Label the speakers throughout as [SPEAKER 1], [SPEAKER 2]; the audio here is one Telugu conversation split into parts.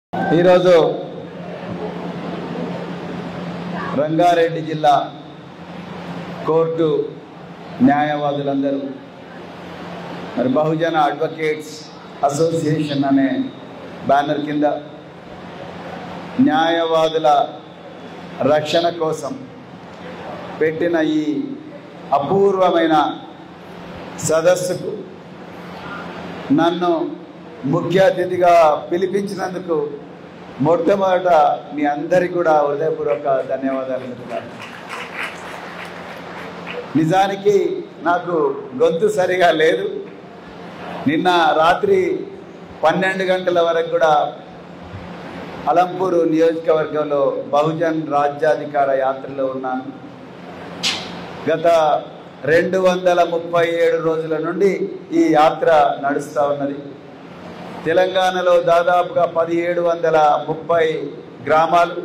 [SPEAKER 1] ఈరోజు రంగారెడ్డి జిల్లా కోర్టు న్యాయవాదులందరూ మరి బహుజన అడ్వకేట్స్ అసోసియేషన్ అనే బ్యానర్ కింద న్యాయవాదుల రక్షణ కోసం పెట్టిన ఈ అపూర్వమైన సదస్సుకు నన్ను ముఖ్య అతిథిగా పిలిపించినందుకు మొట్టమొదట మీ అందరికీ కూడా హృదయపూర్వక ధన్యవాదాలు మిత్రులారా. నిజానికి నాకు గొంతు సరిగా లేదు నిన్న రాత్రి పన్నెండు గంటల వరకు కూడా అలంపూరు నియోజకవర్గంలో బహుజన్ రాజ్యాధికార యాత్రలో ఉన్నాను గత రెండు వందల ముప్పై ఏడు రోజుల నుండి ఈ యాత్ర నడుస్తూ ఉన్నది తెలంగాణలో దాదాపుగా పదిహేడు వందల ముప్పై గ్రామాలు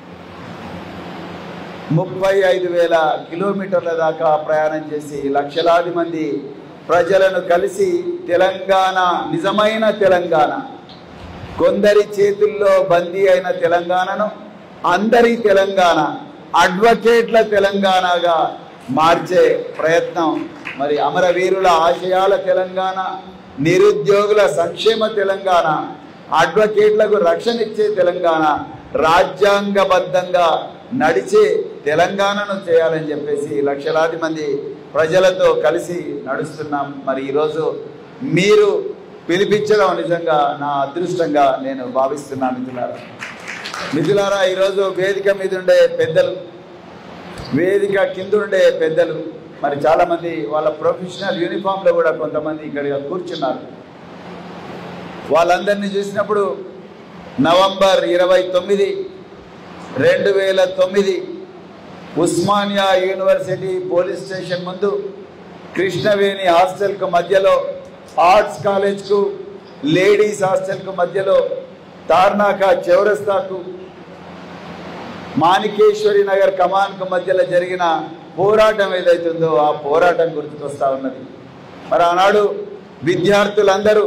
[SPEAKER 1] ముప్పై ఐదు వేల కిలోమీటర్ల దాకా ప్రయాణం చేసి లక్షలాది మంది ప్రజలను కలిసి తెలంగాణ నిజమైన తెలంగాణ కొందరి చేతుల్లో బందీ అయిన తెలంగాణను అందరి తెలంగాణ అడ్వకేట్ల తెలంగాణగా మార్చే ప్రయత్నం మరి అమరవీరుల ఆశయాల తెలంగాణ నిరుద్యోగుల సంక్షేమ తెలంగాణ అడ్వకేట్లకు రక్షణ ఇచ్చే తెలంగాణ రాజ్యాంగబద్ధంగా నడిచే తెలంగాణను చేయాలని చెప్పేసి లక్షలాది మంది ప్రజలతో కలిసి నడుస్తున్నాం మరి ఈరోజు మీరు పిలిపించడం నిజంగా నా అదృష్టంగా నేను భావిస్తున్నాను మిథులారా మిథులారా ఈరోజు వేదిక మీద ఉండే పెద్దలు వేదిక కింద ఉండే పెద్దలు మరి చాలా మంది వాళ్ళ ప్రొఫెషనల్ యూనిఫామ్ లో కూడా కొంతమంది ఇక్కడ కూర్చున్నారు వాళ్ళందరినీ చూసినప్పుడు నవంబర్ ఇరవై తొమ్మిది రెండు వేల తొమ్మిది ఉస్మానియా యూనివర్సిటీ పోలీస్ స్టేషన్ ముందు కృష్ణవేణి హాస్టల్కు మధ్యలో ఆర్ట్స్ కాలేజ్కు లేడీస్ హాస్టల్కు మధ్యలో తార్నాక చౌరస్తాకు మాణికేశ్వరి నగర్ కమాన్కు మధ్యలో జరిగిన పోరాటం ఏదైతుందో ఆ పోరాటం గుర్తుకొస్తా ఉన్నది మరి ఆనాడు విద్యార్థులందరూ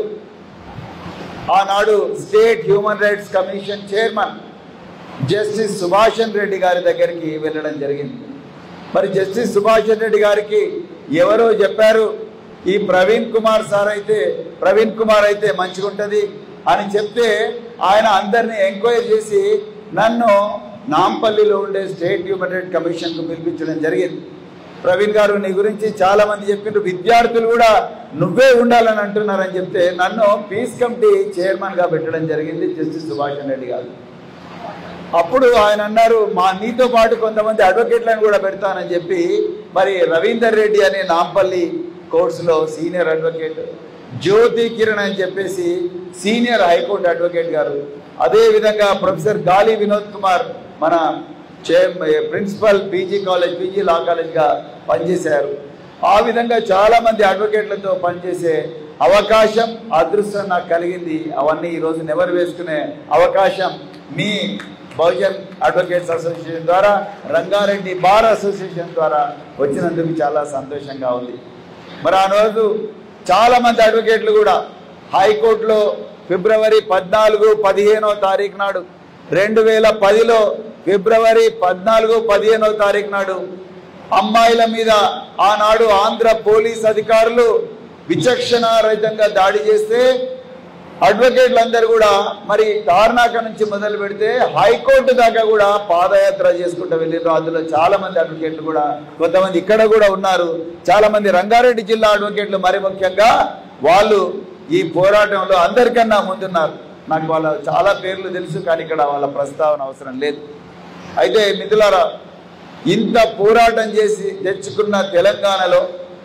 [SPEAKER 1] ఆనాడు state human rights commission chairman justice Subhashan Reddy గారి దగ్గరికి వెళ్ళడం జరిగింది మరి జస్టిస్ సుభాషన్ రెడ్డి గారికి ఎవరో చెప్పారు ఈ ప్రవీణ్ కుమార్ సార్ అయితే ప్రవీణ్ కుమార్ అయితే మంచిగా ఉంటుంది అని చెప్తే ఆయన అందరినీ ఎంక్వైరీ చేసి నన్ను నాంపల్లిలో ఉండే స్టేట్ హ్యూమన్ రైట్ కమిషన్కు పిలిపించడం జరిగింది ప్రవీణ్ గారు నీ గురించి చాలా మంది చెప్పిండ్రు విద్యార్థులు కూడా నువ్వే ఉండాలని అంటున్నారని చెప్తే నన్ను పీస్ కమిటీ చైర్మన్ గా పెట్టడం జరిగింది జస్టిస్ సుభాషన్ రెడ్డి గారు అప్పుడు ఆయన అన్నారు మా నీతో పాటు కొంతమంది అడ్వకేట్లను కూడా పెడతానని చెప్పి మరి రవీందర్ రెడ్డి అనే నాంపల్లి కోర్సులో సీనియర్ అడ్వకేట్ జ్యోతి కిరణ్ అని చెప్పేసి సీనియర్ హైకోర్టు అడ్వకేట్ గారు అదే విధంగా ప్రొఫెసర్ గాలి వినోద్ కుమార్ మన chair principal PG college PG law కాలేజ్గా పనిచేశారు ఆ విధంగా చాలా మంది అడ్వకేట్లతో పనిచేసే అవకాశం అదృష్టం నాకు కలిగింది అవన్నీ ఈరోజు నెవరు వేసుకునే అవకాశం మీ బహుజన్ అడ్వకేట్స్ అసోసియేషన్ ద్వారా రంగారెడ్డి బార్ అసోసియేషన్ ద్వారా వచ్చినందుకు చాలా సంతోషంగా ఉంది మరి ఆ రోజు చాలా మంది అడ్వకేట్లు కూడా హైకోర్టులో ఫిబ్రవరి పద్నాలుగు పదిహేనో తారీఖు నాడు రెండు వేల పదిలో ఫిబ్రవరి పద్నాలుగు పదిహేనో తారీఖు నాడు అమ్మాయిల మీద ఆనాడు ఆంధ్ర పోలీస్ అధికారులు విచక్షణ రహితంగా దాడి చేస్తే అడ్వకేట్లందరూ కూడా మరి తార్నాక నుంచి మొదలు పెడితే హైకోర్టు దాకా కూడా పాదయాత్ర చేసుకుంటూ వెళ్ళారు అందులో చాలా మంది అడ్వకేట్లు కూడా కొంతమంది ఇక్కడ కూడా ఉన్నారు చాలా మంది రంగారెడ్డి జిల్లా అడ్వకేట్లు మరి ముఖ్యంగా వాళ్ళు ఈ పోరాటంలో అందరికన్నా ముందున్నారు నాకు వాళ్ళ చాలా పేర్లు తెలుసు కానీ ఇక్కడ వాళ్ళ ప్రస్తావన అవసరం లేదు అయితే మిథులారా ఇంత పోరాటం చేసి తెచ్చుకున్న తెలంగాణలో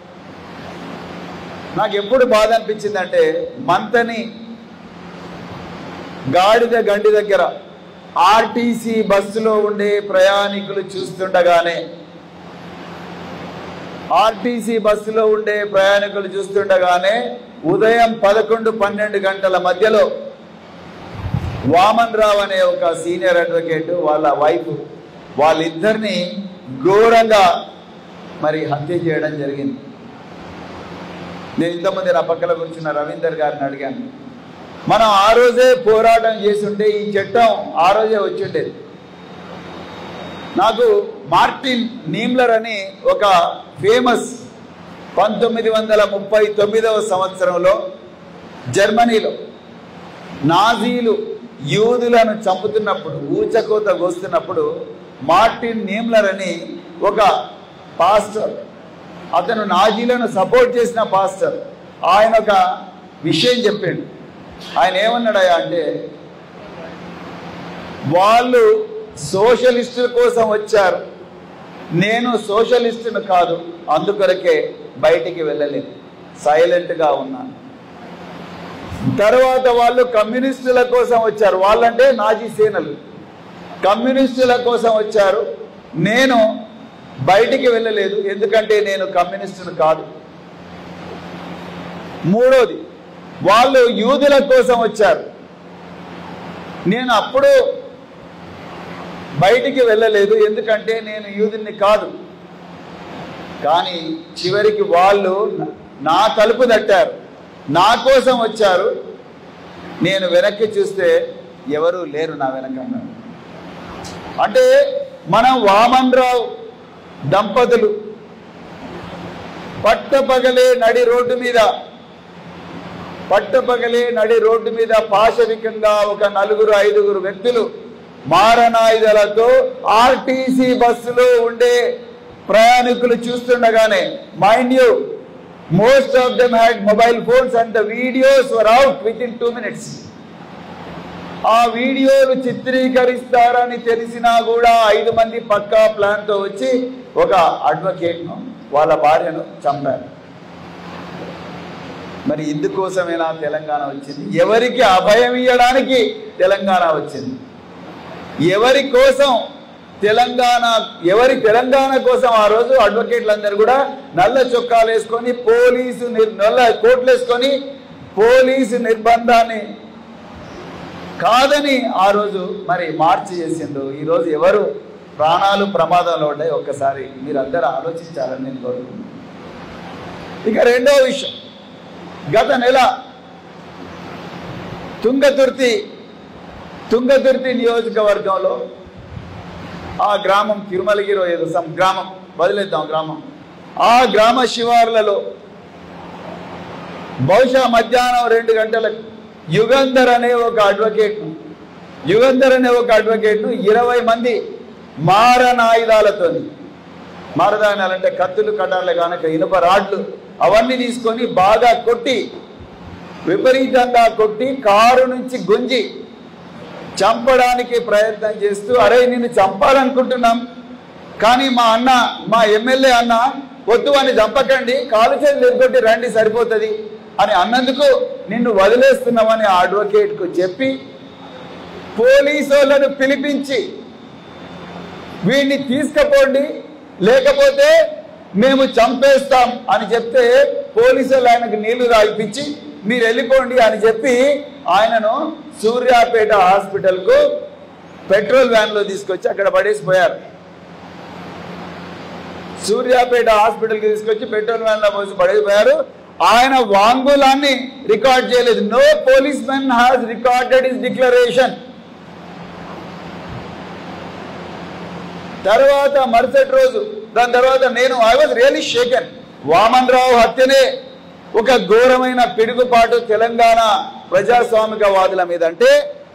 [SPEAKER 1] నాకు ఎప్పుడు బాధ అనిపించిందంటే మంతని గాడిద గండి దగ్గర ఆర్టీసీ బస్సులో ఉండే ప్రయాణికులు చూస్తుండగానే ఆర్టీసీ బస్సులో ఉండే ప్రయాణికులు చూస్తుండగానే ఉదయం పదకొండు పన్నెండు గంటల మధ్యలో వామన్ రావు అనే ఒక సీనియర్ అడ్వకేట్ వాళ్ళ వైఫ్ వాళ్ళిద్దరిని ఘోరంగా మరి హత్య చేయడం జరిగింది నేను ఇంతమంది నా పక్కన కూర్చున్న రవీందర్ గారిని అడిగాను మనం ఆ రోజే పోరాటం చేస్తుంటే ఈ చట్టం ఆ రోజే వచ్చి ఉండేది నాకు మార్టిన్ నీమ్లర్ అని ఒక ఫేమస్ పంతొమ్మిది వందల ముప్పై తొమ్మిదవ సంవత్సరంలో జర్మనీలో నాజీలు యూదులను చంపుతున్నప్పుడు ఊచకోత కోస్తున్నప్పుడు మార్టిన్ నీమ్లర్ అని ఒక పాస్టర్ అతను నాజీలను సపోర్ట్ చేసిన పాస్టర్ ఆయన ఒక విషయం చెప్పాడు ఆయన ఏమన్నాడయా అంటే వాళ్ళు సోషలిస్టుల కోసం వచ్చారు నేను సోషలిస్టును కాదు అందుకొరకే బయటికి వెళ్ళలేదు సైలెంట్గా ఉన్నాను తర్వాత వాళ్ళు కమ్యూనిస్టుల కోసం వచ్చారు వాళ్ళంటే నాజీ సేనలు కమ్యూనిస్టుల కోసం వచ్చారు నేను బయటికి వెళ్ళలేదు ఎందుకంటే నేను కమ్యూనిస్టును కాదు మూడోది వాళ్ళు యూదుల కోసం వచ్చారు నేను అప్పుడు బయటికి వెళ్ళలేదు ఎందుకంటే నేను యూదుని కాదు కానీ చివరికి వాళ్ళు నా తలుపు తట్టారు నా కోసం వచ్చారు నేను వెనక్కి చూస్తే ఎవరు లేరు నా వెనక అంటే మనం వామన్ రావు దంపతులు పట్టపగలే నడి రోడ్డు మీద పట్టపగలే నడి రోడ్డు మీద పాశవికంగా ఒక నలుగురు ఐదుగురు వ్యక్తులు మారణాయుధాలతో ఆర్టీసీ బస్సులో ఉండే ప్రయాణికులు చూస్తుండగానే mind you most of them had mobile phones and the videos were out within two minutes ఆ వీడియోలు చిత్రీకరిస్తారని తెలిసినా కూడా ఐదు మంది పక్కా ప్లాన్తో వచ్చి ఒక అడ్వకేట్ను వాళ్ళ భార్యను చంపారు మరి ఇందుకోసమేనా తెలంగాణ వచ్చింది ఎవరికి అభయం ఇవ్వడానికి తెలంగాణ వచ్చింది ఎవరి కోసం తెలంగాణ ఎవరి తెలంగాణ కోసం ఆ రోజు అడ్వకేట్లందరూ కూడా నల్ల చొక్కాలు వేసుకొని పోలీసు నిర్- నల్ల కోట్లు వేసుకొని పోలీసు నిర్బంధాన్ని కాదని ఆ రోజు మరి మార్చి చేసిండ్రు ఈరోజు ఎవరు ప్రాణాలు ప్రమాదంలో ఉన్నాయి ఒక్కసారి మీరందరూ ఆలోచించాలని నేను కోరుకుంటున్నాను ఇక రెండో విషయం గత నెల తుంగతుర్తి తుంగతుర్తి నియోజకవర్గంలో ఆ గ్రామం తిరుమలగిరో ఏదో సమ్ గ్రామం వదిలేద్దాం గ్రామం ఆ గ్రామ శివార్లలో బహుశా మధ్యాహ్నం రెండు గంటలకు యుగంధర్ అనే ఒక అడ్వకేట్ను యుగంధర్ అనే ఒక అడ్వకేట్ను ఇరవై మంది మారణాయుధాలతో మారదానాలంటే కత్తులు కటార్లు కానక ఇనుప రాడ్లు అవన్నీ తీసుకొని బాగా కొట్టి విపరీతంగా కొట్టి కారు నుంచి గుంజి చంపడానికి ప్రయత్నం చేస్తూ అరే నిన్ను చంపాలనుకుంటున్నాం కానీ మా అన్న మా ఎమ్మెల్యే అన్న వద్దు అని చంపకండి కాలు చేతులు ఎదుకొట్టి రండి సరిపోతుంది అని అన్నందుకు నిన్ను వదిలేస్తున్నామని ఆ అడ్వకేట్కు చెప్పి పోలీసు వాళ్ళను పిలిపించి వీడిని తీసుకుపోండి లేకపోతే మేము చంపేస్తాం అని చెప్తే పోలీసులు ఆయనకు నీళ్లు తాగిపించి మీరు వెళ్ళిపోండి అని చెప్పి ఆయనను సూర్యాపేట హాస్పిటల్కు పెట్రోల్ వ్యాన్లో తీసుకొచ్చి అక్కడ పడేసిపోయారు సూర్యాపేట హాస్పిటల్కి తీసుకొచ్చి పెట్రోల్ వ్యాన్లో పోసి పడేసిపోయారు ఆయన వాంగులాన్ని రికార్డ్ చేయలేదు no police men has recorded his declaration తర్వాత మరుసటి రోజు దాని తర్వాత నేను I was really shaken Vaman Rao హత్యనే ఒక ఘోరమైన పిడుగుపాటు తెలంగాణ ప్రజాస్వామికవాదుల మీద అంటే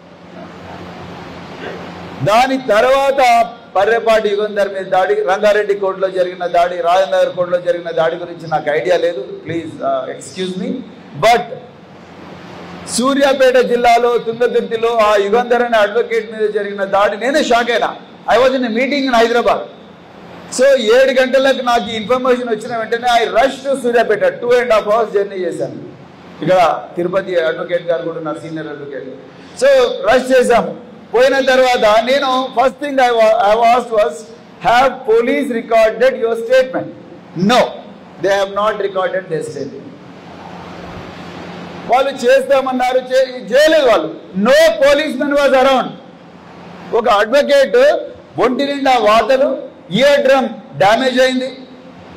[SPEAKER 1] దాని తర్వాత పర్రెపాటి యుగంధర్ మీద దాడి రంగారెడ్డి కోర్టులో జరిగిన దాడి రాజనగర్ కోర్టులో జరిగిన దాడి గురించి నాకు ఐడియా లేదు please excuse me but Suryapet జిల్లాలో తుంగతుర్తిలో ఆ యుగంధర్ అనే అడ్వకేట్ మీద జరిగిన దాడి నేనే షాక్ అయినా I was in meeting in Hyderabad so ఏడు గంటలకు నాకు ఇన్ఫర్మేషన్ వచ్చిన వెంటనే I rush to Suryapet two and half hours journey చేశాను ఇక్కడ తిరుపతి అడ్వకేట్ గారు కూడా ఉన్నారు సీనియర్ అడ్వకేట్ సో రష్ చేశాము పోయిన తర్వాత నేను first thing I I was was have police recorded your statement no they have not recorded the statement వాళ్ళు చేస్తామన్నారు చే- చేయలేదు వాళ్ళు no police men was around ఒక అడ్వకేట్ ఒంటి నిండా వాతలు ఇయర్ డ్రమ్ డ్యామేజ్ అయింది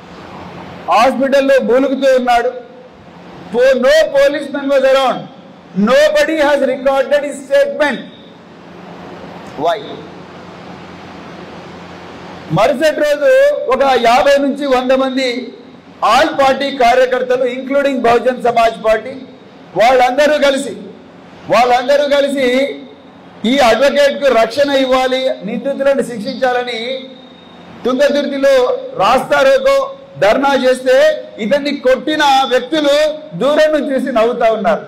[SPEAKER 1] హాస్పిటల్లో బూలుగుతూ ఉన్నాడు no police men was around Nobody has recorded his statement. Why? మరుసటి రోజు ఒక యాభై నుంచి వంద మంది ఆల్ పార్టీ కార్యకర్తలు ఇంక్లూడింగ్ బహుజన్ సమాజ్ పార్టీ వాళ్ళందరూ కలిసి వాళ్ళందరూ కలిసి ఈ అడ్వకేట్ కు రక్షణ ఇవ్వాలి నిందితులను శిక్షించాలని తుంగతుర్తిలో రాస్తారోకో ధర్నా చేస్తే ఇతన్ని కొట్టిన వ్యక్తులు దూరం నుంచి చూసి నవ్వుతా ఉన్నారు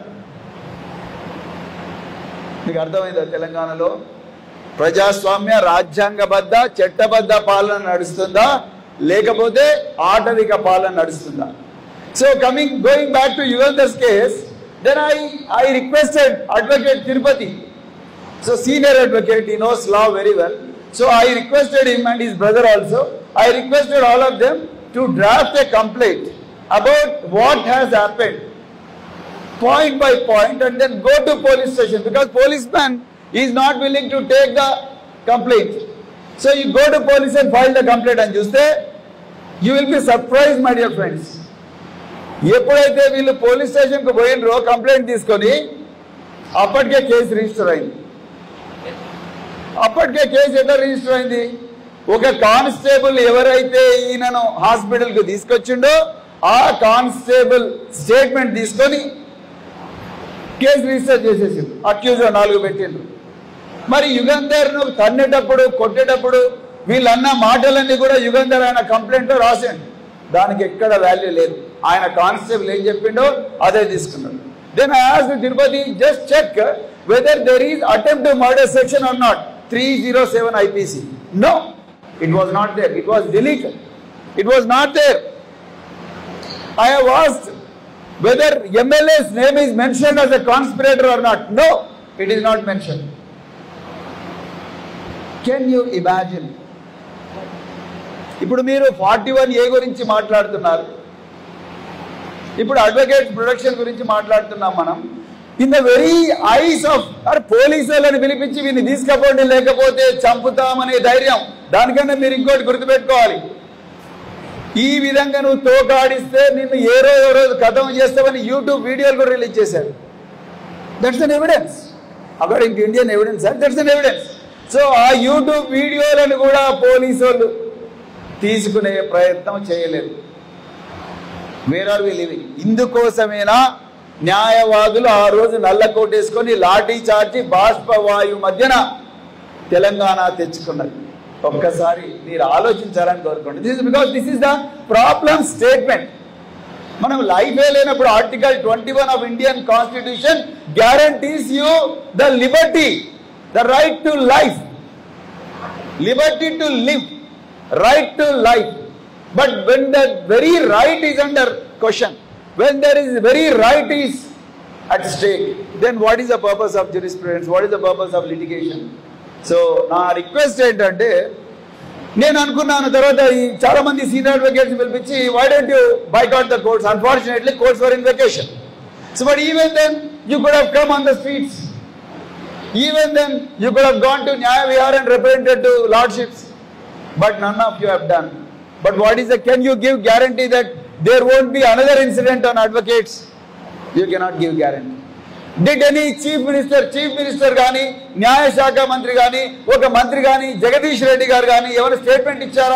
[SPEAKER 1] మీకు అర్థమైందా తెలంగాణలో ప్రజాస్వామ్య రాజ్యాంగబద్ధ చట్టబద్ధ పాలన నడుస్తుందా లేకపోతే ఆటవిక పాలన నడుస్తుందా so coming going back to Yugandhar's case then I I requested advocate Tirupati so senior advocate he knows law very well so i requested him and his brother also i requested all of them to draft a complaint about what has happened point by point and then go to police station because policeman is not willing to take the complaint. So you go to police and file the complaint and చూస్తే you will be surprised my dear friends. ఎప్పుడైతే వీళ్ళు పోలీస్ స్టేషన్కు పోయినరో కంప్లైంట్ తీసుకొని అప్పటికే కేసు రిజిస్టర్ అయింది అప్పటికే కేసు ఎట్లా రిజిస్టర్ అయింది ఒక కానిస్టేబుల్ ఎవరైతే ఈయనను హాస్పిటల్కు తీసుకొచ్చిండో ఆ కానిస్టేబుల్ స్టేట్మెంట్ తీసుకొని కేసు రిజిస్టర్ చేసేసిండు అక్యూజ్ నాలుగు పెట్టిండ్రు మరి యుగంధర్ను తన్నేటప్పుడు కొట్టేటప్పుడు వీళ్ళన్న మాటలన్నీ కూడా యుగంధర్ ఆయన కంప్లైంట్ లో రాసిండు దానికి ఎక్కడ వాల్యూ లేదు ఆయన కానిస్టేబుల్ ఏం చెప్పిండో అదే తీసుకున్నాడు దెన్ ఐ ఆస్ Tirupati just check whether there is attempt to murder section or not three zero seven IPC no it was not there it was deleted it was not there I have asked whether MLA's name is mentioned as a conspirator or not. No, it is not mentioned. Can you imagine? ఇప్పుడు మీరు ఫార్టీ వన్ ఏ గురించి మాట్లాడుతున్నారు ఇప్పుడు అడ్వకేట్ ప్రొడక్షన్ గురించి మాట్లాడుతున్నాం మనం in the very eyes of అరే పోలీసు వాళ్ళని పిలిపించి వీరిని తీసుకపోండి లేకపోతే చంపుతామనే ధైర్యం దానికన్నా మీరు ఇంకోటి గుర్తుపెట్టుకోవాలి ఈ విధంగా నువ్వు తోకాడిస్తే నిన్ను ఏ రోజు ఏ రోజు కథం చేస్తామని యూట్యూబ్ వీడియోలు కూడా రిలీజ్ చేశారు that's an evidence according to Indian evidence that's an evidence so ఆ యూట్యూబ్ వీడియోలను కూడా పోలీసు వాళ్ళు తీసుకునే ప్రయత్నం చేయలేదు వేర్ ఆర్ వి లివింగ్ ఇందుకోసమేనా న్యాయవాదులు ఆ రోజు నల్ల కోటేసుకొని లాఠీ చార్చి బాష్పవాయు మధ్యన తెలంగాణ తెచ్చుకున్నది ఒక్కసారి మీరు ఆలోచించాలని కోరుకోండి this because this is the problem statement మనం లైఫే లేనప్పుడు article twenty one of Indian constitution guarantees you the liberty the right to life liberty to live right to life but when the very right is under question when there is very right is at stake then what is the purpose of jurisprudence what is the purpose of litigation so నా రిక్వెస్ట్ ఏంటంటే నేను అనుకున్నాను తర్వాత ఈ చాలా మంది సీనియర్ అడ్వకేట్స్ పిలిపించి why don't you boycott the courts unfortunately courts for in vacation so but even then you could have come on the streets even then you could have gone to Nyaya Vihar and represented to lordships but none of you have done but what is the can you give guarantee that there won't be another incident on advocates you cannot give guarantee did any chief minister chief minister కానీ న్యాయశాఖ మంత్రి కానీ ఒక మంత్రి కానీ జగదీష్ రెడ్డి గారు కానీ ఎవరు స్టేట్మెంట్ ఇచ్చారా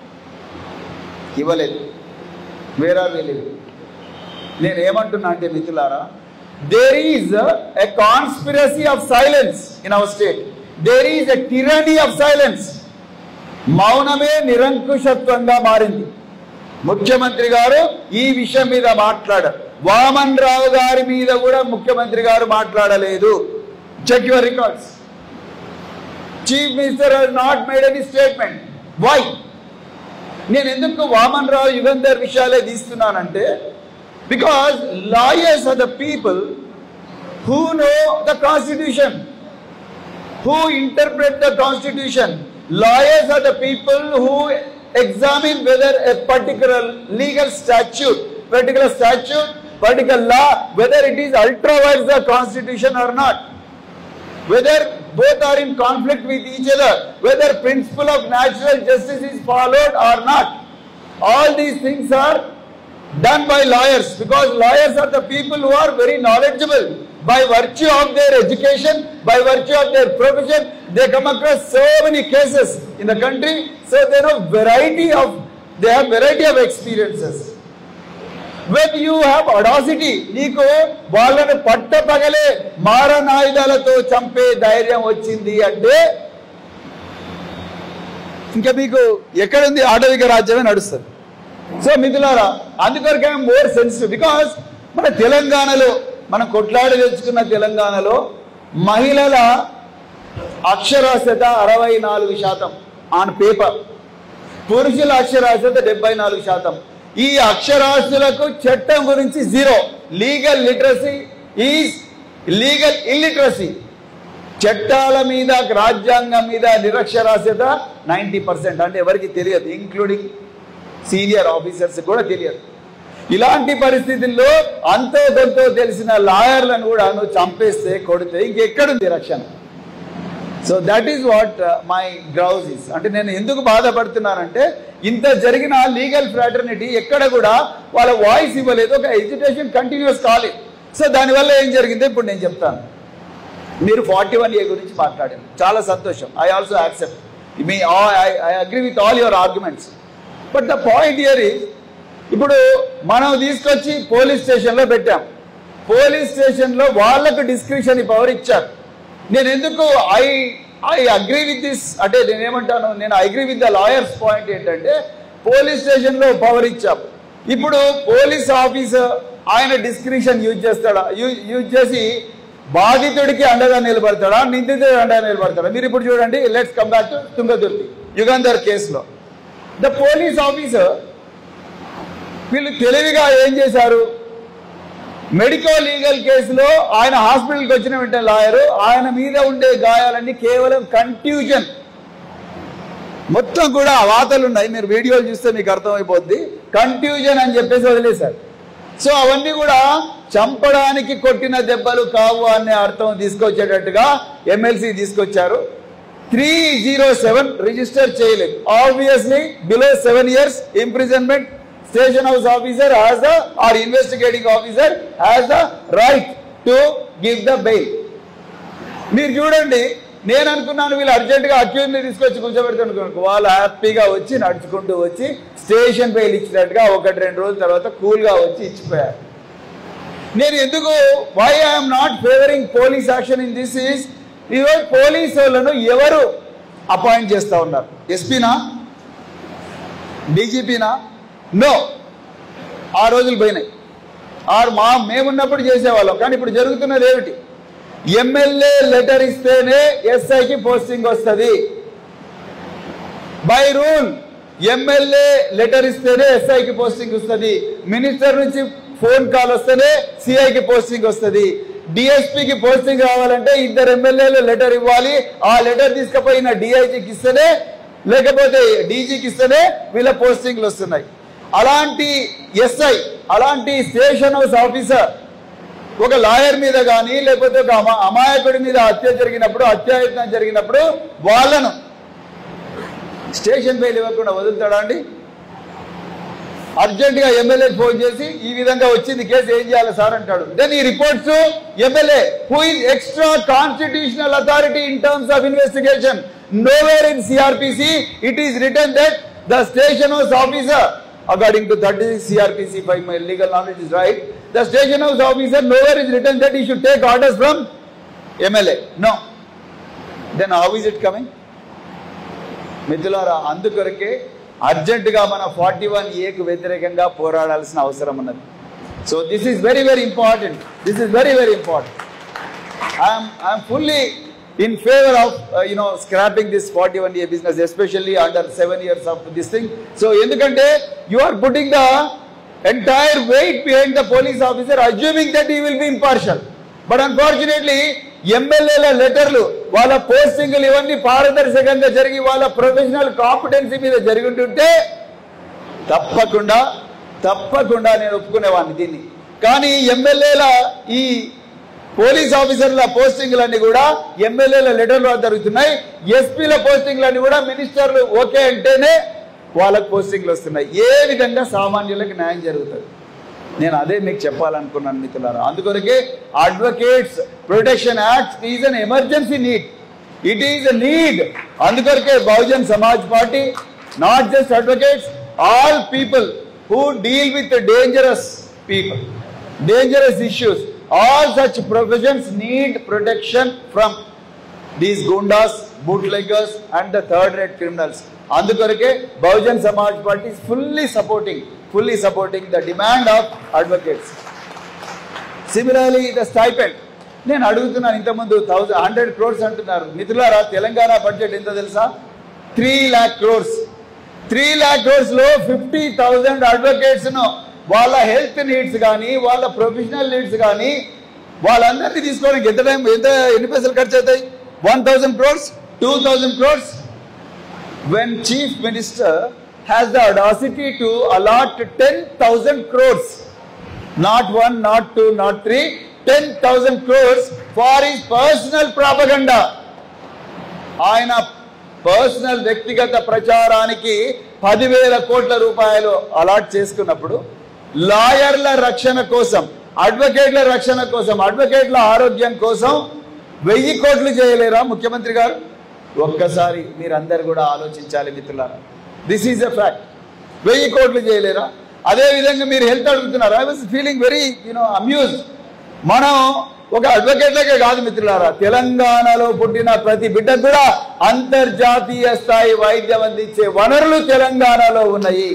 [SPEAKER 1] ఇవ్వలేదు వేరే వీలేదు నేను ఏమంటున్నా అంటే మిత్రులారా there is a conspiracy of silence in our state there is a tyranny of silence మౌనమే నిరంకుశత్వంగా మారింది ముఖ్యమంత్రి గారు ఈ విషయం మీద మాట్లాడారు వామన్ రావు గారి మీద కూడా ముఖ్యమంత్రి గారు మాట్లాడలేదు check your records chief minister has not made any statement why నేను ఎందుకు వామన్ రావు యుగంధర్ విషయాలే తీస్తున్నానంటే because lawyers are the people who know the constitution who interpret the constitution. Lawyers are the people who examine whether a particular legal statute, particular statute, particular law, whether it is ultra vires the constitution or not. Whether both are in conflict with each other, whether principle of natural justice is followed or not. All these things are done by lawyers because lawyers are the people who are very knowledgeable. by virtue of their education, by virtue of their profession, they come across so many cases in the country. So they know variety of, they have variety of experiences. When you have audacity నీకు వాళ్ళని పట్టపగలే మారణాయుధాలతో చంపే ధైర్యం వచ్చింది అంటే ఇంకా మీకు ఎక్కడుంది ఆటవిక రాజ్యమే నడుస్తుంది సో మిథులారా అందుకొరకే మోర్ సెన్సిటివ్ బికాస్ మన తెలంగాణలో మనం కొట్లాడి తెచ్చుకున్న తెలంగాణలో మహిళల అక్షరాస్యత అరవై నాలుగు శాతం ఆన్ పేపర్ పురుషుల అక్షరాస్యత డెబ్బై నాలుగు శాతం ఈ అక్షరాస్యులకు చట్టం గురించి zero legal literacy is legal illiteracy చట్టాల మీద రాజ్యాంగం మీద నిరక్షరాస్యత నైంటీ పర్సెంట్ అంటే ఎవరికి తెలియదు ఇంక్లూడింగ్ సీనియర్ ఆఫీసర్స్ కూడా తెలియదు ఇలాంటి పరిస్థితుల్లో అంతో కొంతో తెలిసిన లాయర్లను కూడా నువ్వు చంపేస్తే కొడితే ఇంకెక్కడుంది రక్షణ so that is what my grouse is అంటే నేను ఎందుకు బాధపడుతున్నానంటే ఇంత జరిగిన లీగల్ ఫ్రాటర్నిటీ ఎక్కడ కూడా వాళ్ళ వాయిస్ ఇవ్వలేదు ఒక ఎడ్యుకేషన్ కంటిన్యూస్ కాలేదు సో దానివల్ల ఏం జరిగిందో ఇప్పుడు నేను చెప్తాను మీరు ఫార్టీ వన్ ఏ గురించి మాట్లాడారు చాలా సంతోషం I also accept me I agree with all your arguments but the point here is ఇప్పుడు మనం తీసుకొచ్చి పోలీస్ స్టేషన్లో పెట్టాం పోలీస్ స్టేషన్లో వాళ్ళకు డిస్క్రిప్షన్ పవర్ ఇచ్చారు నేను ఎందుకు I I agree with this అంటే నేనేమంటాను నేను agree with the lawyers point ఏంటంటే పోలీస్ స్టేషన్లో పవర్ ఇచ్చాం ఇప్పుడు పోలీస్ ఆఫీసర్ ఆయన డిస్క్రిప్షన్ యూజ్ చేస్తాడా యూజ్ చేసి బాధితుడికి అండగా నిలబడతాడా నిందితుడికి అండగా నిలబడతాడా మీరు ఇప్పుడు చూడండి let's come back to Tungaturthi Yugandhar కేసులో ద పోలీస్ ఆఫీసర్ వీళ్ళు తెలివిగా ఏం చేశారు మెడికో లీగల్ కేసులో ఆయన హాస్పిటల్కి వచ్చిన వెంటనే లాయరు ఆయన మీద ఉండే గాయాలన్నీ కేవలం కన్ఫ్యూజన్ మొత్తం కూడా వాతలు ఉన్నాయి మీరు వీడియోలు చూస్తే మీకు అర్థమైపోద్ది కన్ఫ్యూజన్ అని చెప్పేసి వదిలేశారు సో అవన్నీ కూడా చంపడానికి కొట్టిన దెబ్బలు కావు అనే అర్థం తీసుకొచ్చేటట్టుగా ఎమ్మెల్సీ తీసుకొచ్చారు త్రీ జీరో సెవెన్ రిజిస్టర్ చేయలేదు obviously below seven years imprisonment station house officer has the or investigating officer has the right to give the bail మీరు చూడండి నేను అనుకున్నాను వీళ్ళు అర్జెంటుగా అక్యూజ్ని తీసుకొచ్చి కూర్చోబెడుతున్నారు వాళ్ళు హ్యాపీగా వచ్చి నడుచుకుంటూ వచ్చి స్టేషన్ బెయిల్ ఇచ్చినట్టుగా ఒకటి రెండు రోజుల తర్వాత కూల్గా వచ్చి ఇచ్చిపోయారు నేను ఎందుకు why I'm not favouring police action in this is ఈరోజు పోలీస్ వాళ్ళను ఎవరు అపాయింట్ చేస్తా ఉన్నారు ఎస్పీనా డీజీపీనా నో ఆ రోజులు పోయినాయి ఆరు మా మేమున్నప్పుడు చేసేవాళ్ళం కానీ ఇప్పుడు జరుగుతున్నది ఏమిటి ఎమ్మెల్యే లెటర్ ఇస్తేనే ఎస్ఐకి పోస్టింగ్ వస్తుంది బై రూల్ ఎమ్మెల్యే లెటర్ ఇస్తేనే ఎస్ఐకి పోస్టింగ్ వస్తుంది మినిస్టర్ నుంచి ఫోన్ కాల్ వస్తేనే సిఐకి పోస్టింగ్ వస్తుంది డిఎస్పీకి పోస్టింగ్ రావాలంటే ఇద్దరు ఎమ్మెల్యేలు లెటర్ ఇవ్వాలి ఆ లెటర్ తీసుకుపోయిన డిఐజీకి ఇస్తేనే లేకపోతే డీజీకి ఇస్తేనే వీళ్ళ పోస్టింగ్లు వస్తున్నాయి అలాంటి ఎస్ఐ అలాంటి స్టేషన్ హౌస్ ఆఫీసర్ ఒక లాయర్ మీద కానీ లేకపోతే ఒక అమా అమాయకుడి మీద హత్య జరిగినప్పుడు హత్యాయత్నం జరిగినప్పుడు వాళ్ళను స్టేషన్ బెయిల్ ఇవ్వకుండా వదులుతాడా అండి అర్జెంటుగా ఎమ్మెల్యే ఫోన్ చేసి ఈ విధంగా వచ్చింది కేసు ఏం చేయాలి సార్ అంటాడు దెన్ ఈ reports MLA who is extra constitutional authority in terms of investigation nowhere in CrPC it is written that the station house officer according to 30 CRPC, if my legal knowledge is right, the station house officer nowhere is written that he should take orders from MLA. No. Then how is it coming? మిత్రులారా అందుకొరకే అర్జెంటుగా మన ఫార్టీ వన్ ఏకు వ్యతిరేకంగా పోరాడాల్సిన అవసరం ఉన్నది so this is very very important this is very very important I'm I'm fully in favor of uh, you know scrapping this 41 year business especially under 7 years of this thing so ఎందుకంటే you are putting the entire weight behind the police officer assuming that he will be impartial but unfortunately ఎమ్మెల్యేల లెటర్లు వాళ్ళ పోస్టింగ్లు ఇవన్నీ పారదర్శకంగా జరిగి వాళ్ళ ప్రొఫెషనల్ కాంపిటెన్సీ మీద జరిగి ఉంటుంటే తప్పకుండా తప్పకుండా నేను ఒప్పుకునేవాడిని దీన్ని కానీ ఎమ్మెల్యేల ఈ పోలీస్ ఆఫీసర్ల పోస్టింగ్లన్నీ కూడా ఎమ్మెల్యేల లెటర్లు జరుగుతున్నాయి ఎస్పీల పోస్టింగ్లన్నీ కూడా మినిస్టర్లు ఓకే అంటేనే వాళ్ళకి పోస్టింగ్లు వస్తున్నాయి ఏ విధంగా సామాన్యులకు న్యాయం జరుగుతుంది నేను అదే మీకు చెప్పాలనుకున్నాను మిత్రులారా అందుకొరకే advocates protection act is an emergency need it is a need అందుకొరకే Bahujan Samaj party not just advocates all people who deal with dangerous people dangerous issues. All such professions need protection from these gundas, bootleggers and the third rate criminals. అందుకొరకే Bahujan Samaj party fully supporting fully supporting the demand of advocates similarly the stipend నేను అడుగుతున్నాను ఇంతకుముందు థౌసండ్ హండ్రెడ్ క్రోర్స్ అంటున్నారు మిత్రులారా తెలంగాణ బడ్జెట్ ఎంత తెలుసా త్రీ ల్యాక్ క్రోర్స్ త్రీ ల్యాక్ క్రోర్స్ లో ఫిఫ్టీ థౌజండ్ అడ్వకేట్స్ ను వాళ్ళ హెల్త్ నీడ్స్ కానీ వాళ్ళ ప్రొఫెషనల్ నీడ్స్ కానీ వాళ్ళందరినీ తీసుకోవడానికి ఎంత టైం ఎంత ఎన్ని పైసలు ఖర్చు అవుతాయి one thousand crores two thousand crores when chief minister has the audacity to allot 10,000 crores, not one, not two, not three, 10,000 crores for his personal propaganda. ఆయన పర్సనల్ వ్యక్తిగత ప్రచారానికి పదివేల కోట్ల రూపాయలు అలాట్ చేసుకున్నప్పుడు లాయర్ల రక్షణ కోసం అడ్వకేట్ల రక్షణ కోసం అడ్వకేట్ల ఆరోగ్యం కోసం వెయ్యి కోట్లు చేయలేరా ముఖ్యమంత్రి గారు ఒక్కసారి మీరందరు కూడా ఆలోచించాలి మిత్రులారా దిస్ ఈజ్ ఎ ఫ్యాక్ట్ వెయ్యి కోట్లు చేయలేరా అదే విధంగా మీరు హెల్త్ అడుగుతున్నారు I was feeling very you know amuse మనం ఒక అడ్వకేట్లకే కాదు మిత్రులారా తెలంగాణలో పుట్టిన ప్రతి బిడ్డకు కూడా అంతర్జాతీయ స్థాయి వైద్యం అందించే వనరులు తెలంగాణలో ఉన్నాయి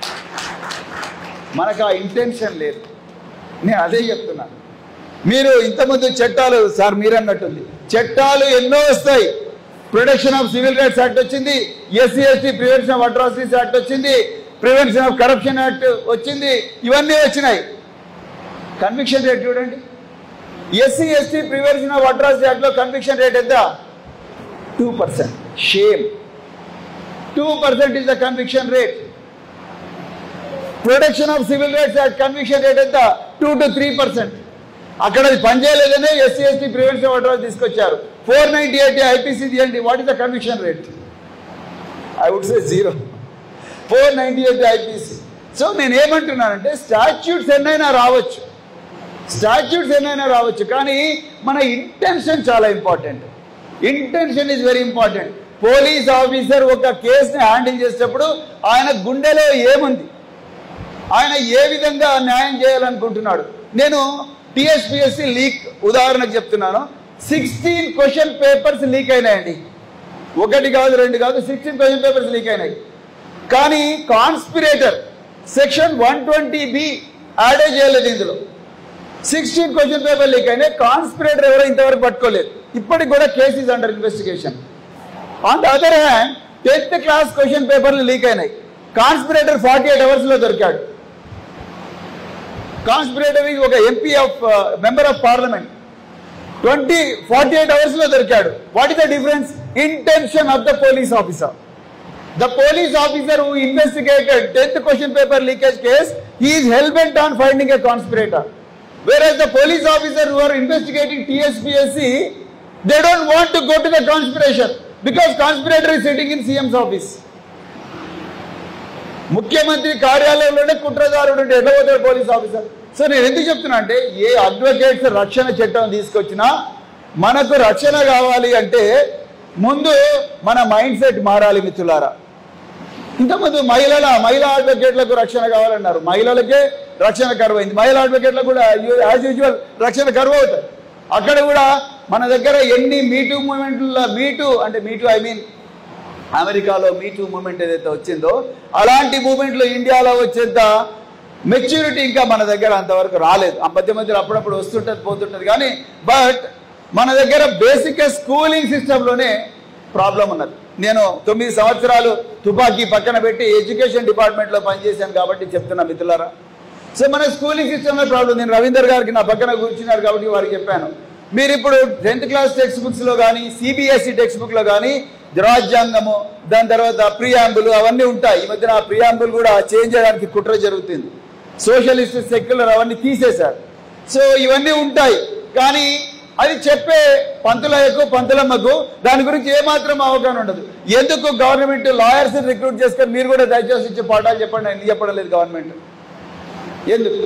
[SPEAKER 1] మనకు ఆ ఇంటెన్షన్ లేదు నేను అదే చెప్తున్నా మీరు ఇంతకుముందు చట్టాలు సార్ మీరు అన్నట్టుంది చట్టాలు ఎన్నో వస్తాయి protection of civil rights act వచ్చింది SC ST prevention of atrocities act వచ్చింది ప్రివెన్షన్ ఆఫ్ కరప్షన్ యాక్ట్ వచ్చింది ఇవన్నీ వచ్చినాయి కన్విక్షన్ రేట్ చూడండి SC ST prevention of atrocity యాక్ట్లో కన్విక్షన్ రేట్ ఎంత two percent shame two percent is the conviction rate protection of civil rights act conviction rate ఎంత టూ టు త్రీ పర్సెంట్ అక్కడ అది పనిచేయలేదనే ఎస్సీ ఎస్టీ ప్రివెన్షన్ ఆర్డర్ తీసుకొచ్చారు ఫోర్ నైన్టీ ఎయిట్ ఐపీసీ తీయండి what is the conviction rate I would say zero four ninety eight IPC so నేను ఏమంటున్నానంటే స్టాచ్యూట్స్ ఎన్నైనా రావచ్చు స్టాచ్యూట్స్ ఎన్నైనా రావచ్చు కానీ మన ఇంటెన్షన్ చాలా important intention is very important police officer ఒక కేసుని హ్యాండిల్ చేసేటప్పుడు ఆయన గుండెలో ఏముంది ఆయన ఏ విధంగా న్యాయం చేయాలనుకుంటున్నాడు నేను టిఎస్పిఎస్సి లీక్ ఉదాహరణకు చెప్తున్నాను సిక్స్టీన్ క్వశ్చన్ పేపర్స్ లీక్ అయినాయండి ఒకటి కాదు రెండు కాదు సిక్స్టీన్ క్వశ్చన్ పేపర్స్ లీక్ అయినాయి కానీ conspirator section one twenty B యాడే చేయలేదు ఇందులో సిక్స్టీన్ క్వశ్చన్ పేపర్ లీక్ అయినాయి కాన్స్పిరేటర్ ఎవరో ఇంతవరకు పట్టుకోలేదు ఇప్పటికి కూడా case is under investigation on the other hand tenth class question పేపర్లు లీక్ అయినాయి కాన్స్పిరేటర్ ఫార్టీ ఎయిట్ అవర్స్ లో దొరికాడు కాన్స్పిరేటర్ ఒక MP of member of parliament twenty forty eight hours లో దొరికాడు what is the difference intention of the police officer the police officer who investigated tenth question paper leakage case is hellbent on finding a conspirator whereas the police officer who are investigating TSPSC, they don't want to go to the conspiration because conspirator is sitting in CM's office. ముఖ్యమంత్రి కార్యాలయంలోనే కుట్రదారుడు ఉంటే ఎట్లా పోతాడు పోలీస్ ఆఫీసర్ సో నేను ఎందుకు చెప్తున్నా అంటే ఏ అడ్వకేట్స్ రక్షణ చట్టం తీసుకొచ్చినా మనకు రక్షణ కావాలి అంటే ముందు మన మైండ్ సెట్ మారాలి మిత్రులారా ఇంతకుముందు మహిళల మహిళా అడ్వకేట్లకు రక్షణ కావాలన్నారు మహిళలకే రక్షణ కరువు అయింది మహిళా అడ్వకేట్లకు కూడా యాజ్ యూజువల్ రక్షణ కరువు అవుతాయి అక్కడ కూడా మన దగ్గర ఎన్ని మీటూ మూమెంట్ల మీటూ అంటే మీటూ ఐ మీన్ అమెరికాలో మీటూ మూమెంట్ ఏదైతే వచ్చిందో అలాంటి మూమెంట్లు ఇండియాలో వచ్చేంత మెచ్యూరిటీ ఇంకా మన దగ్గర అంతవరకు రాలేదు ఆ మధ్య మధ్యలో అప్పుడప్పుడు వస్తుంటుంది పోతుంటుంది కానీ బట్ మన దగ్గర బేసిక్ స్కూలింగ్ సిస్టంలోనే ప్రాబ్లం ఉన్నది నేను తొమ్మిది సంవత్సరాలు తుపాకీ పక్కన పెట్టి ఎడ్యుకేషన్ డిపార్ట్మెంట్లో పనిచేశాను కాబట్టి చెప్తున్నా మిత్రులారా సో మన స్కూలింగ్ సిస్టంలో ప్రాబ్లం నేను రవీందర్ గారికి నా పక్కన కూర్చున్నారు కాబట్టి వారికి చెప్పాను మీరు ఇప్పుడు టెన్త్ క్లాస్ టెక్స్ట్ బుక్స్లో కానీ సిబిఎస్ఈ టెక్స్ట్ బుక్లో కానీ రాజ్యాంగము దాని తర్వాత ప్రియాంబుల్ అవన్నీ ఉంటాయి ఈ మధ్యన ఆ ప్రియాంబుల్ కూడా చేంజ్ చేయడానికి కుట్ర జరుగుతుంది సోషలిస్ట్ సెక్యులర్ అవన్నీ తీసేశారు సో ఇవన్నీ ఉంటాయి కానీ అది చెప్పే పంతులయ్యకు పంతులమ్మకు దాని గురించి ఏమాత్రం అవగాహన ఉండదు ఎందుకు గవర్నమెంట్ లాయర్స్ రిక్రూట్ చేసుకొని మీరు కూడా దయచేసి ఇచ్చే పాఠాలు చెప్పండి ఎందుకు చెప్పడం లేదు గవర్నమెంట్ ఎందుకు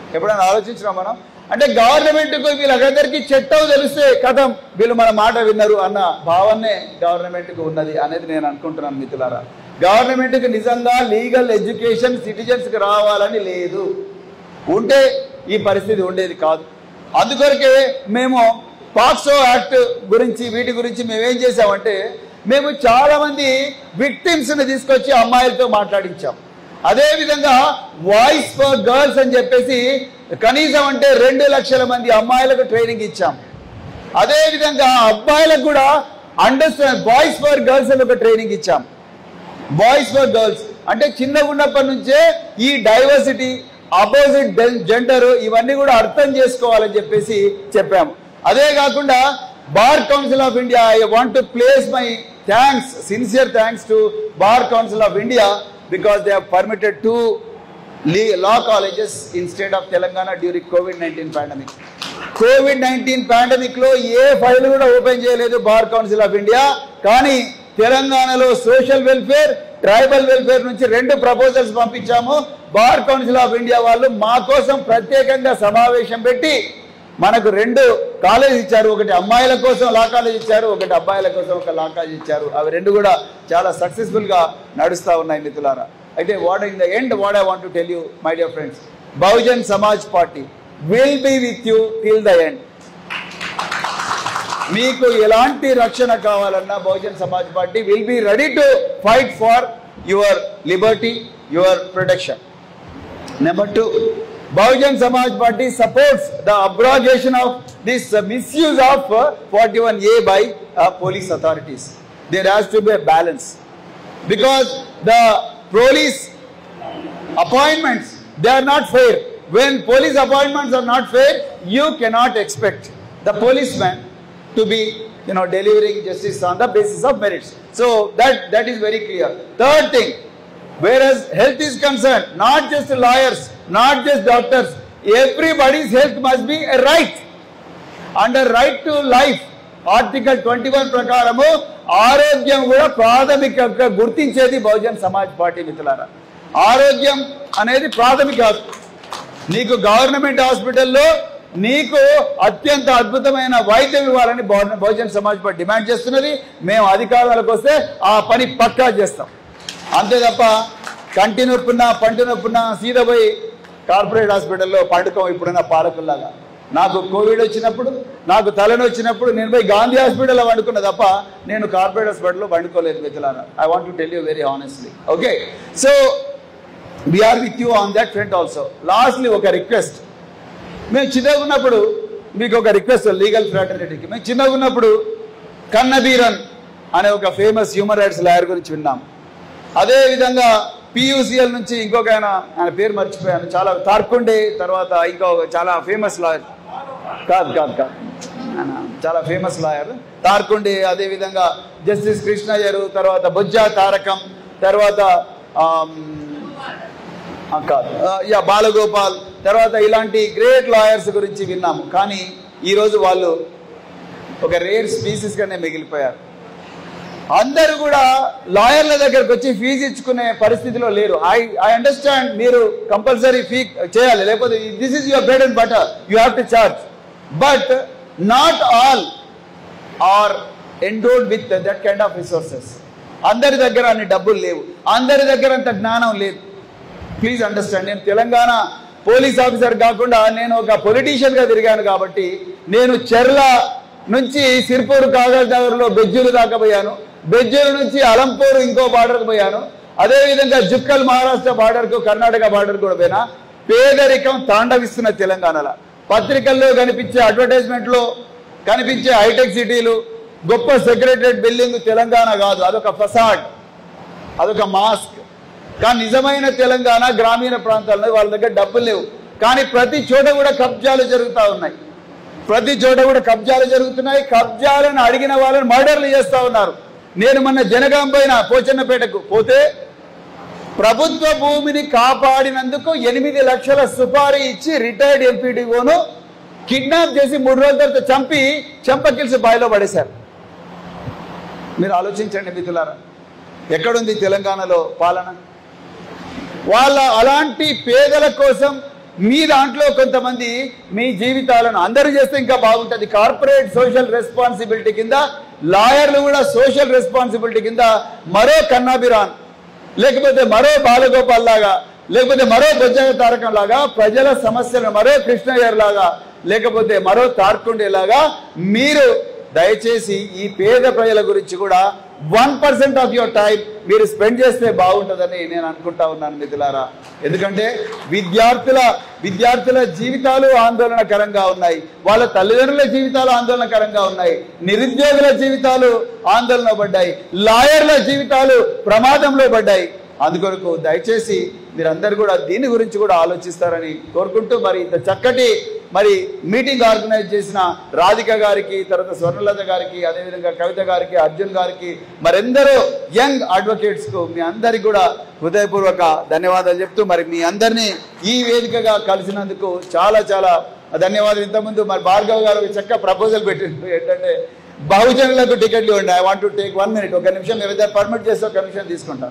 [SPEAKER 1] ఎప్పుడైనా ఆలోచించినా మనం అంటే గవర్నమెంట్కు వీళ్ళందరికీ చట్టం తెలిస్తే కథం వీళ్ళు మన మాట విన్నారు అన్న భావనే గవర్నమెంట్కు ఉన్నది అనేది నేను అనుకుంటున్నాను మిత్రులారా గవర్నమెంట్కి నిజంగా లీగల్ ఎడ్యుకేషన్ సిటిజన్స్కి రావాలని లేదు ఉంటే ఈ పరిస్థితి ఉండేది కాదు అందుకొరకే మేము పాక్సో యాక్ట్ గురించి వీటి గురించి మేమేం చేసామంటే మేము చాలా మంది విక్టిమ్స్ ని తీసుకొచ్చి అమ్మాయిలతో మాట్లాడించాం అదే విధంగా వాయిస్ ఫర్ గర్ల్స్ అని చెప్పేసి కనీసం అంటే రెండు లక్షల మంది అమ్మాయిలకు ట్రైనింగ్ ఇచ్చాం అదే విధంగా అబ్బాయిలకు కూడా అండర్స్టాండ్ బాయ్స్ ఫర్ గర్ల్స్ అని ఒక ట్రైనింగ్ ఇచ్చాం బాయ్స్ ఫర్ గర్ల్స్ అంటే చిన్నగా ఉన్నప్పటి నుంచే ఈ డైవర్సిటీ అపోజిట్ జెండర్ ఇవన్నీ కూడా అర్థం చేసుకోవాలని చెప్పేసి చెప్పాము అదే కాకుండా Bar Council of India I want to place my thanks sincere thanks to Bar Council of India because they permitted to law colleges in state of Telangana during COVID nineteen pandemic COVID nineteen pandemic లో ఏ ఫైల్ కూడా ఓపెన్ చేయలేదు బార్ కౌన్సిల్ ఆఫ్ ఇండియా కానీ తెలంగాణలో సోషల్ వెల్ఫేర్ ట్రైబల్ వెల్ఫేర్ నుంచి రెండు ప్రపోజల్స్ పంపించాము బార్ కౌన్సిల్ ఆఫ్ ఇండియా వాళ్ళు మా కోసం ప్రత్యేకంగా సమావేశం పెట్టి మనకు రెండు కాలేజ్ ఇచ్చారు ఒకటి అమ్మాయిల కోసం లా కాలేజ్ ఇచ్చారు ఒకటి అబ్బాయిల కోసం ఒక లా కాలేజ్ ఇచ్చారు అవి రెండు కూడా చాలా సక్సెస్ఫుల్ గా నడుస్తా ఉన్నాయి మిత్రులారా అయితే what in the end what I want to tell you my dear friends Bahujan Samaj Party will be with you till the end మీకు ఎలాంటి రక్షణ కావాలన్నా Bahujan Samaj Party will be ready to fight for your liberty your protection number two Bahujan Samaj Party supports the abrogation of this misuse of forty one A by police authorities there has to be balance because the police appointments they are not fair when police appointments are not fair you cannot expect the policeman to be you know delivering justice on the basis of merits so that that is very clear third thing whereas health is concerned not just lawyers not just doctors everybody's health must be a right under right to life article twenty one ప్రకారము ఆరోగ్యం కూడా ప్రాథమికంగా గుర్తించేది బహుజన్ సమాజ్ పార్టీ మిత్రులారా ఆరోగ్యం అనేది ప్రాథమిక హక్కు నీకు గవర్నమెంట్ హాస్పిటల్లో నీకు అత్యంత అద్భుతమైన వైద్యం ఇవ్వాలని బహు- బహుజన్ సమాజ్ పార్టీ డిమాండ్ చేస్తున్నది మేము అధికారాలకు వస్తే ఆ పని పక్కా చేస్తాం అంతే తప్ప కంటి నొప్పున్నా పంటి నొప్పున్నా సీదా పోయి కార్పొరేట్ హాస్పిటల్లో పండుకోం ఇప్పుడున్న పాలకుల్లాగా నాకు కోవిడ్ వచ్చినప్పుడు నాకు తలని వచ్చినప్పుడు నేను పోయి గాంధీ హాస్పిటల్లో వండుకున్న తప్ప నేను కార్పొరేట్ హాస్పిటల్లో వండుకోలేదు మిత్రులారా I want to tell you very honestly okay so we are with you on that front also lastly ఒక రిక్వెస్ట్ మేము చిన్నగా ఉన్నప్పుడు మీకు ఒక రిక్వెస్ట్ లీగల్ ఫ్రాటర్నిటీకి మేము చిన్నగా ఉన్నప్పుడు కన్నబీరన్ అనే ఒక ఫేమస్ హ్యూమన్ రైట్స్ లాయర్ గురించి విన్నాం అదే విధంగా పియూసిఎల్ నుంచి ఇంకొక ఆయన ఆయన పేరు మర్చిపోయాను చాలా తార్కుండే తర్వాత ఇంకో చాలా ఫేమస్ లాయర్ కాదు కాదు కాదు ఆయన చాలా ఫేమస్ లాయర్ తార్కుండే అదే విధంగా జస్టిస్ కృష్ణయ్యరు తర్వాత బొజ్జా తారకం తర్వాత ఆమ్, ఆ, కాదు ఆ, యా బాలగోపాల్ తర్వాత ఇలాంటి గ్రేట్ లాయర్స్ గురించి విన్నాము కానీ ఈరోజు వాళ్ళు ఒక రేర్ స్పీసీస్ గానే మిగిలిపోయారు అందరూ కూడా లాయర్ల దగ్గరకు వచ్చి ఫీజు ఇచ్చుకునే పరిస్థితిలో లేరు ఐ ఐ అండర్స్టాండ్ మీరు కంపల్సరీ ఫీ చేయాలి లేకపోతే this is your bread and butter you have to charge but not all are endowed with that kind of resources అందరి దగ్గర అన్ని డబ్బులు లేవు అందరి దగ్గర అంత జ్ఞానం లేదు ప్లీజ్ అండర్స్టాండ్ నేను తెలంగాణ పోలీస్ ఆఫీసర్ కాకుండా నేను ఒక పొలిటీషియన్ గా తిరిగాను కాబట్టి నేను చెర్ల నుంచి సిర్పూర్ కాగజ్ నగర్ లో బెజ్జూరు దాకా పోయాను బెజ్జూరు నుంచి అలంపూర్ ఇంకో బార్డర్కి పోయాను అదే విధంగా జుక్కల్ మహారాష్ట్ర బార్డర్ కు కర్ణాటక బార్డర్ కూడా పోయినా పేదరికం తాండవిస్తున్న తెలంగాణలో పత్రికల్లో కనిపించే అడ్వర్టైజ్మెంట్ లో కనిపించే హైటెక్ సిటీలు గొప్ప సెక్రటరేట్ బిల్డింగ్ తెలంగాణ కాదు అదొక ఫసాడ్ అదొక మాస్క్ కానీ నిజమైన తెలంగాణ గ్రామీణ ప్రాంతాల్లో వాళ్ళ దగ్గర డబ్బులు లేవు కానీ ప్రతి చోట కూడా కబ్జాలు జరుగుతూ ఉన్నాయి ప్రతి చోట కూడా కబ్జాలు జరుగుతున్నాయి కబ్జాలను అడిగిన వాళ్ళని మర్డర్లు చేస్తూ ఉన్నారు నేను మొన్న జనగాం పోయిన పోచన్నపేటకు పోతే ప్రభుత్వ భూమిని కాపాడినందుకు ఎనిమిది లక్షల సుపారీ ఇచ్చి రిటైర్డ్ ఎంపీడీఓను కిడ్నాప్ చేసి మూడు రోజుల తర్వాత చంపి చెంపకిల్సి బాయిలో పడేశారు మీరు ఆలోచించండి మిత్రులారా ఎక్కడుంది తెలంగాణలో పాలన వాళ్ళ అలాంటి పేదల కోసం మీ దాంట్లో కొంతమంది మీ జీవితాలను అందరూ చేస్తే ఇంకా బాగుంటుంది కార్పొరేట్ సోషల్ రెస్పాన్సిబిలిటీ కింద లాయర్లు కూడా సోషల్ రెస్పాన్సిబిలిటీ కింద మరో కన్నాబిరాన్ లేకపోతే మరో బాలగోపాల్ లాగా లేకపోతే మరో బొజ్జగ తారకం లాగా ప్రజల సమస్యలు మరో కృష్ణయ్యర్ లాగా లేకపోతే మరో తార్కుండే లాగా మీరు దయచేసి ఈ పేద ప్రజల గురించి కూడా one percent of your time మీరు స్పెండ్ చేస్తే బాగుంటుందని నేను అనుకుంటా ఉన్నాను మిథులారా ఎందుకంటే విద్యార్థుల విద్యార్థుల జీవితాలు ఆందోళనకరంగా ఉన్నాయి వాళ్ళ తల్లిదండ్రుల జీవితాలు ఆందోళనకరంగా ఉన్నాయి నిరుద్యోగుల జీవితాలు ఆందోళన పడ్డాయి లాయర్ల జీవితాలు ప్రమాదంలో పడ్డాయి అందుకొరకు దయచేసి మీరందరూ కూడా దీని గురించి కూడా ఆలోచిస్తారని కోరుకుంటూ మరి ఇంత చక్కటి మరి మీటింగ్ ఆర్గనైజ్ చేసిన రాధిక గారికి తర్వాత స్వర్ణలత గారికి అదేవిధంగా కవిత గారికి అర్జున్ గారికి మరెందరో యంగ్ అడ్వకేట్స్ కు మీ అందరికి కూడా హృదయపూర్వక ధన్యవాదాలు చెప్తూ మరి మీ అందరినీ ఈ వేదికగా కలిసినందుకు చాలా చాలా ధన్యవాదాలు ఇంతకుముందు మరి భార్గవ్ గారు ఒక చక్క ప్రపోజల్ పెట్టిండ్రు ఏంటంటే బహుజనులకు టికెట్లు ఇవ్వండి I want to take one minute ఒక నిమిషం మీరు ఇద్దరు పర్మిట్ చేస్తే ఒక నిమిషం తీసుకుంటాను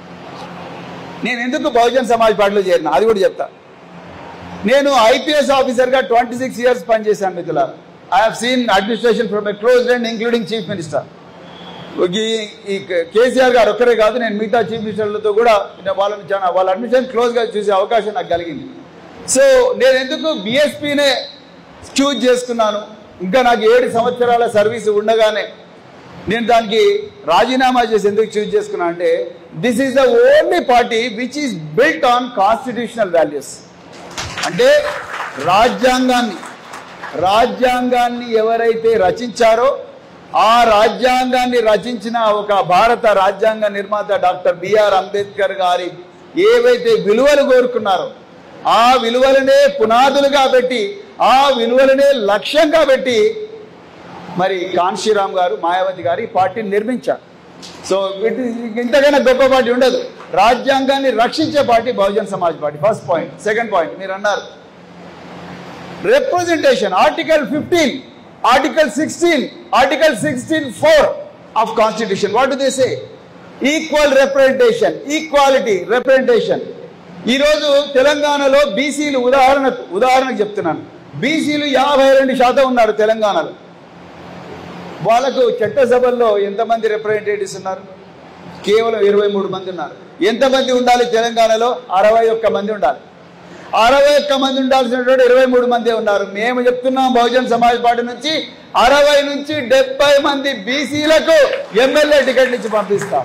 [SPEAKER 1] నేను ఎందుకు బహుజన్ సమాజ్ పార్టీలో చేరిన అది కూడా చెప్తా నేను ఐపీఎస్ ఆఫీసర్గా ట్వంటీ సిక్స్ ఇయర్స్ పనిచేశాను మిత్రుల I have seen administration from a close and including chief minister ఈ ఈ కేసీఆర్ గారు ఒక్కరే కాదు నేను మిగతా చీఫ్ మినిస్టర్లతో కూడా నేను వాళ్ళని చాలా వాళ్ళ అడ్మిషన్ క్లోజ్గా చూసే అవకాశం నాకు కలిగింది సో నేను ఎందుకు బిఎస్పీనే చూజ్ చేసుకున్నాను ఇంకా నాకు ఏడు సంవత్సరాల సర్వీస్ ఉండగానే నేను దానికి రాజీనామా చేసి ఎందుకు చూజ్ చేసుకున్నా అంటే this is the only party which is built on constitutional values అంటే రాజ్యాంగాన్ని రాజ్యాంగాన్ని ఎవరైతే రచించారో ఆ రాజ్యాంగాన్ని రచించిన ఒక భారత రాజ్యాంగ నిర్మాత డాక్టర్ బిఆర్ అంబేద్కర్ గారి ఏవైతే విలువలు కోరుకున్నారో ఆ విలువలనే పునాదులుగా పెట్టి ఆ విలువలనే లక్ష్యంగా పెట్టి మరి కాన్షీరామ్ గారు మాయావతి గారు ఈ పార్టీని నిర్మించారు సో ఇది ఇంతకైనా గొప్ప పార్టీ ఉండదు రాజ్యాంగాన్ని రక్షించే party Bahujan Samaj Party first point second point మీరు అన్నారు representation article fifteen article sixteen article sixteen four of constitution what do they say equal representation equality representation ఈరోజు తెలంగాణలో బీసీలు ఉదాహరణకు ఉదాహరణకు చెప్తున్నాను బీసీలు యాభై రెండు శాతం ఉన్నారు తెలంగాణలో వాళ్ళకు చట్టసభల్లో ఎంతమంది రిప్రజెంటేటివ్స్ ఉన్నారు కేవలం ఇరవై మూడు మంది ఉన్నారు ఎంతమంది ఉండాలి తెలంగాణలో అరవై ఒక్క మంది ఉండాలి అరవై ఒక్క మంది ఉండాల్సినటువంటి ఇరవై మూడు మంది ఉన్నారు మేము చెప్తున్నాం బహుజన్ సమాజ్ పార్టీ నుంచి అరవై నుంచి డెబ్బై మంది బీసీలకు ఎమ్మెల్యే టికెట్లు ఇచ్చి పంపిస్తాం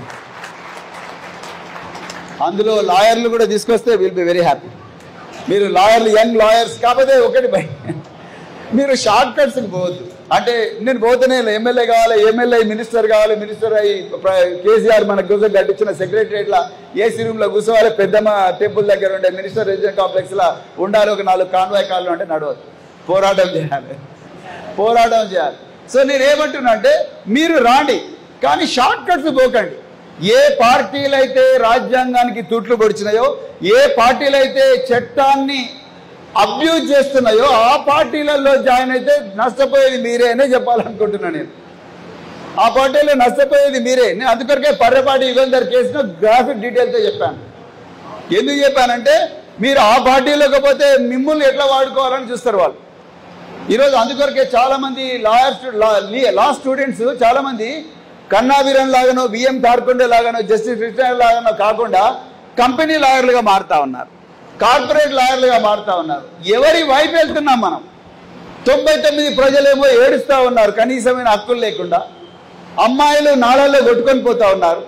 [SPEAKER 1] అందులో లాయర్లు కూడా తీసుకొస్తే విల్ బి వెరీ హ్యాపీ మీరు లాయర్లు యంగ్ లాయర్స్ కాకపోతే ఒకటి భయ మీరు షార్ట్ కట్స్ పోవద్దు అంటే నేను పోతేనే ఎమ్మెల్యే కావాలి ఎమ్మెల్యే మినిస్టర్ కావాలి మినిస్టర్ అయ్యి ప్ర- కేసీఆర్ మన కోసం కట్టించిన సెక్రటరియట్లా ఏసీ రూమ్ లో కూర్చోవాలి పెద్దమ్మ టెంపుల్ దగ్గర ఉండే మినిస్టర్ రెసిడెంట్ కాంప్లెక్స్ లా ఉండాలి ఒక నాలుగు కాన్వాయ్ కాళ్ళు అంటే నడవదు పోరాటం చేయాలి పోరాటం చేయాలి సో నేను ఏమంటున్నా అంటే మీరు రాండి కానీ షార్ట్ కట్స్ పోకండి ఏ పార్టీలు అయితే రాజ్యాంగానికి తూట్లు పొడిచినాయో ఏ పార్టీలు అయితే చట్టాన్ని అబ్యూజ్ చేస్తున్నాయో ఆ పార్టీలలో జాయిన్ అయితే నష్టపోయేది మీరే అనే చెప్పాలనుకుంటున్నా నేను ఆ పార్టీలో నష్టపోయేది మీరే నేను అందుకొరకే పర్రపాటి యుగంధర్ కేసును గ్రాఫిక్ డీటెయిల్తో చెప్పాను ఎందుకు చెప్పానంటే మీరు ఆ పార్టీలోకి పోతే మిమ్మల్ని ఎట్లా వాడుకోవాలని చూస్తారు వాళ్ళు ఈరోజు అందుకొరకే చాలా మంది లాయర్ స్టూ- లా లీ- లా స్టూడెంట్స్ చాలా మంది కన్నావీరన్ లాగానో బిఎం తార్కొండే లాగానో జస్టిస్ కృష్ణ లాగానో కాకుండా కంపెనీ లాయర్లుగా మారుతా ఉన్నారు కార్పొరేట్ లాయర్లుగా మారుతా ఉన్నారు ఎవరి వైపు వెళ్తున్నాం మనం తొంభై తొమ్మిది ప్రజలేమో ఏడుస్తా ఉన్నారు కనీసమైన హక్కులు లేకుండా అమ్మాయిలు నాళాల్లో కొట్టుకొని పోతా ఉన్నారు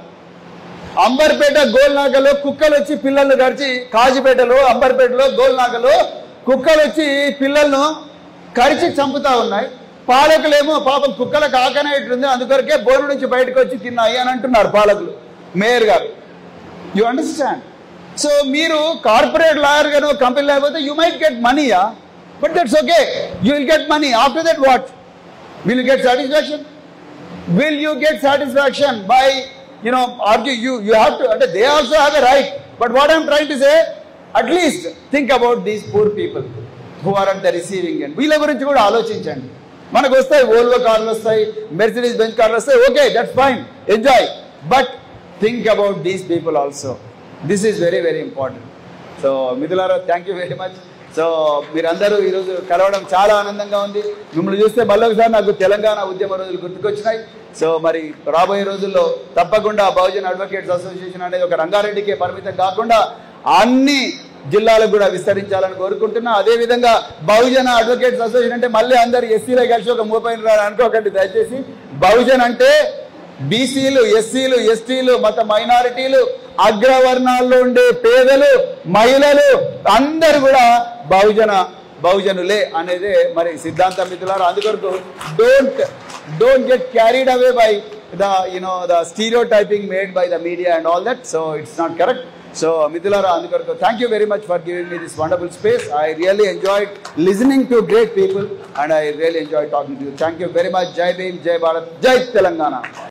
[SPEAKER 1] అంబర్పేట గోల్నాకలో కుక్కలు వచ్చి పిల్లల్ని కరిచి కాజిపేటలో అంబర్పేటలో గోల్నాకలో కుక్కలు వచ్చి పిల్లలను కరిచి చంపుతా ఉన్నాయి పాలకులేమో పాపం కుక్కలకు ఆకనేటుంది అందుకొరకే బోరు నుంచి బయటకు వచ్చి తిన్నాయి అని అంటున్నారు పాలకులు మేయర్ గారు యు అండర్స్టాండ్ సో మీరు కార్పొరేట్ లాయర్ గాను కంపెనీ లేకపోతే యూ మైట్ గెట్ మనీయా but that's okay you will get money after that what will get satisfaction will you get satisfaction by you know argue you you have to అంటే they also have a right but what i'm trying to say at least think about these poor people who are at the receiving end వీళ్ళ గురించి కూడా ఆలోచించండి మనకు వస్తాయి ఓల్వో కార్లు వస్తాయి మెర్సిడీస్ బెంచ్ కార్లు వస్తాయి okay that's fine enjoy but think about these people also this is very very important so మిథులారా thank you very much so మీరందరూ ఈరోజు కలవడం చాలా ఆనందంగా ఉంది మిమ్మల్ని చూస్తే మళ్ళొకసారి నాకు తెలంగాణ ఉద్యమ రోజులు గుర్తుకొచ్చినాయి సో మరి రాబోయే రోజుల్లో తప్పకుండా బహుజన్ అడ్వకేట్స్ అసోసియేషన్ అనేది ఒక రంగారెడ్డికే పరిమితం కాకుండా అన్ని జిల్లాలకు కూడా విస్తరించాలని కోరుకుంటున్నా అదేవిధంగా బహుజన అడ్వకేట్స్ అసోసియేషన్ అంటే మళ్ళీ అందరు ఎస్సీలో కలిసి ఒక మూపైన అనుకోకండి దయచేసి బహుజన్ అంటే బీసీలు ఎస్సీలు ఎస్టీలు మత మైనారిటీలు అగ్రవర్ణాల్లో ఉండే పేదలు మహిళలు అందరు కూడా బహుజన బహుజనులే అనేదే మరి సిద్ధాంత మిత్రులారు అందుకొరకు don't don't get carried away by the you know the stereotyping made by the media and all that so it's not correct so మిథులారా అందుకొరకు thank you very much for giving me this wonderful space I really enjoyed listening to great people and I really enjoy talking to you thank you very much Jai Bhim జై భారత్ జై తెలంగాణ